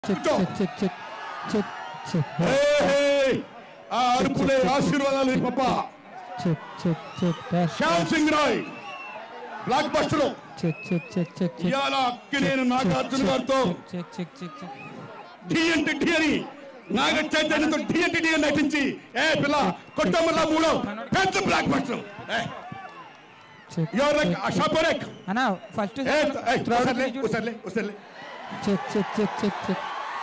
Check కూర్చో. Check check check check check ఏయ్! ఆ అరుపులే ఆశీర్వాదాలు నీ పప్ప check check check dash Shyam Singh Roy blockbuster check check check check check ఇవాళ అక్కినేని నాగార్జున గారితో చెక్ చెక్ చెక్ చెక్ ఢీ అంటే ఢీ అని నాగ చైతన్యంతో ఢీ అంటే ఢీ అని నటించి ఏ పిల్ల కొట్టమల్ల మూడో పెద్ద blockbuster check your like Asha Parekh అన్న ఫస్ట్ ఏ ఏ ఉసర్లే ఉసర్లే ఉసర్లే check check check check check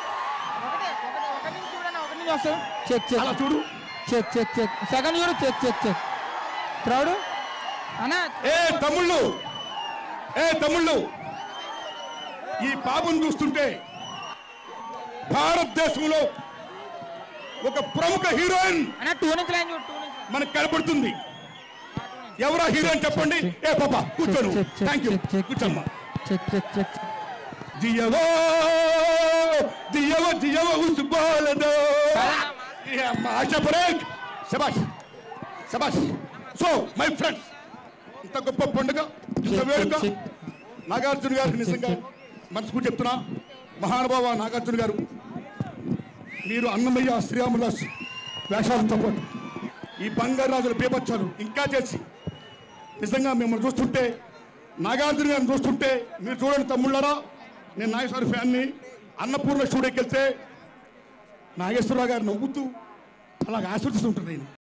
check check అలా చూడు చెక్ చెక్ చెక్ సెకండ్ చూడు చెక్ చెక్ చెక్ క్రౌడ్ అన్న ఏ తమ్ముళ్ళు ఏ తమ్ముళ్ళు ఈ పాపను చూస్తుంటే భారతదేశంలో ఒక ప్రముఖ హీరోయిన్ అన్న టూ నుంచి లైన్ చూడు టూ నుంచి మనకు కనబడుతుంది ఎవరా హీరోయిన్ చెప్పండి ఏ పాప కూర్చోను థ్యాంక్ యూ కూర్చోమ్మా చెక్ చెక్ చెక్ దియవో దియవో దియవో ఉసుబోలదో ఆశా పరేక్ శబాష్ శబాష్ సో మై ఫ్రెండ్స్ ఇంత గొప్ప పండుగ ఇంత వేడుక నాగార్జున గారికి నిజంగా మనసుకు చెప్తున్నా మహానుభావ నాగార్జున గారు మీరు అన్నమయ్య శ్రీరామదాస్ వేషాలతో పాటు ఈ బంగారు రాజుల బీభత్సాలు ఇంకా చేసి నిజంగా మిమ్మల్ని చూస్తుంటే నాగార్జున గారిని చూస్తుంటే మీరు చూడండి తమ్ముళ్ళరా నేను నాగేశ్వర ఫ్యాన్ని అన్నపూర్ణ స్టూడియోకి వెళ్తే నాగేశ్వరరావు గారు నవ్వుతూ అలాగ ఆశీర్వదిస్తుంటారు నేను